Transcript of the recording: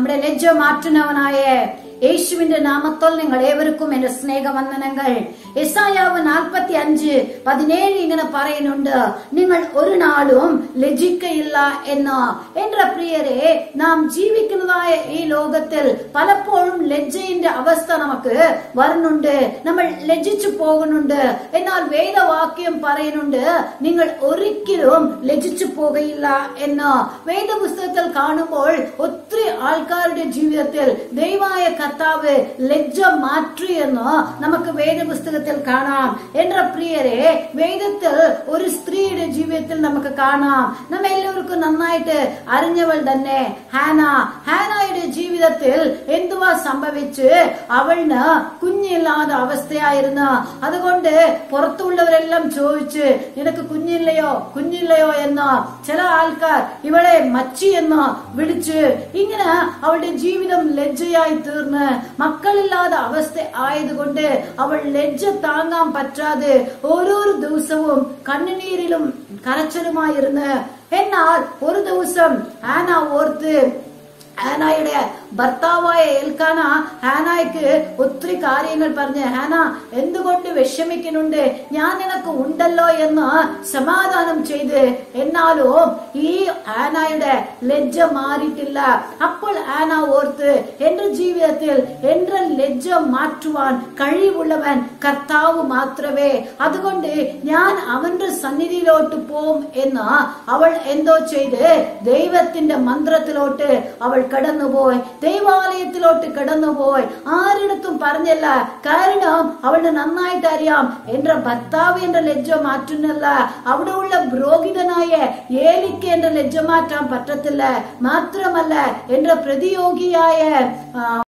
നമ്മുടെ ലജ്ജ മാറ്റുന്നവനായ യേശുവിന്റെ നാമത്തിൽ നിങ്ങൾ ഏവർക്കും എന്റെ സ്നേഹവന്ദനങ്ങൾ എസായാവ് നാൽപ്പത്തി അഞ്ച് പതിനേഴ് ഇങ്ങനെ പറയുന്നുണ്ട് നിങ്ങൾ ഒരു നാളും ലജ്ജിക്കയില്ല എന്ന് എന്റെ പ്രിയരെ നാം ജീവിക്കുന്നതായ ഈ ലോകത്തിൽ പലപ്പോഴും ലജ്ജയുടെ അവസ്ഥ നമുക്ക് വരുന്നുണ്ട് നമ്മൾ ലജ്ജിച്ചു പോകുന്നുണ്ട് എന്നാൽ വേദവാക്യം പറയുന്നുണ്ട് നിങ്ങൾ ഒരിക്കലും ലജ്ജിച്ചു പോകുകയില്ല എന്ന് വേദപുസ്തകത്തിൽ കാണുമ്പോൾ ഒത്തിരി ആൾക്കാരുടെ ജീവിതത്തിൽ ദൈവായ കർത്താവ് ലജ്ജ മാറ്റി എന്ന് നമുക്ക് വേദപുസ്തകത്തിൽ കാണാം എന്റെ പ്രിയരെ വേദത്തിൽ ഒരു സ്ത്രീയുടെ ജീവിതത്തിൽ നമുക്ക് കാണാം നമ്മ എല്ലാവർക്കും നന്നായിട്ട് അറിഞ്ഞവൾ തന്നെ ഹാന ഹാനയുടെ ജീവിതത്തിൽ എന്തുവാ സംഭവിച്ച് അവളിന് കുഞ്ഞില്ലാത്ത അവസ്ഥയായിരുന്നു അതുകൊണ്ട് പുറത്തുള്ളവരെല്ലാം ചോദിച്ച് നിനക്ക് കുഞ്ഞില്ലയോ കുഞ്ഞില്ലയോ എന്ന് ചില ആൾക്കാർ ഇവളെ മച്ചി എന്ന് വിളിച്ച് ഇങ്ങനെ അവളുടെ ജീവിതം ലജ്ജയായി തീർന്ന് മക്കളില്ലാത്ത അവസ്ഥ ആയതുകൊണ്ട് അവൾ ലജ്ജ താങ്ങാൻ പറ്റാതെ ഓരോരോ ദിവസവും കണ്ണുനീരിലും കരച്ചിലുമായിരുന്നു എന്നാൽ ഒരു ദിവസം ആന ഓർത്ത് ഹാനായുടെ ഭർത്താവായ ഏൽക്കാന ഹാനായ്ക്ക് ഒത്തിരി കാര്യങ്ങൾ പറഞ്ഞ് ഹാന എന്തുകൊണ്ട് വിഷമിക്കുന്നുണ്ട് ഞാൻ നിനക്ക് ഉണ്ടല്ലോ എന്ന് സമാധാനം ചെയ്ത് എന്നാലും ഈ ആനായുടെ ലജ്ജ മാറിയിട്ടില്ല അപ്പോൾ ആന ഓർത്ത് എന്റെ ജീവിതത്തിൽ എന്റെ ലജ്ജ മാറ്റുവാൻ കഴിവുള്ളവൻ കർത്താവ് മാത്രമേ അതുകൊണ്ട് ഞാൻ അവന്റെ സന്നിധിയിലോട്ട് പോവും എന്ന് അവൾ എന്തോ ചെയ്ത് ദൈവത്തിന്റെ മന്ത്രത്തിലോട്ട് അവൾ കടന്നുപോയി ദൈവാലയത്തിലോട്ട് കടന്നുപോയി ആരിടത്തും പറഞ്ഞല്ല കാരണം അവളുടെ നന്നായിട്ട് അറിയാം എന്റെ ഭർത്താവ് എന്റെ ലജ്ജ മാറ്റുന്നല്ല അവിടെയുള്ള പുരോഹിതനായ ഏലിക്ക് എന്റെ ലജ്ജ മാറ്റാൻ പറ്റത്തില്ല മാത്രമല്ല എന്റെ പ്രതിയോഗിയായ ആ,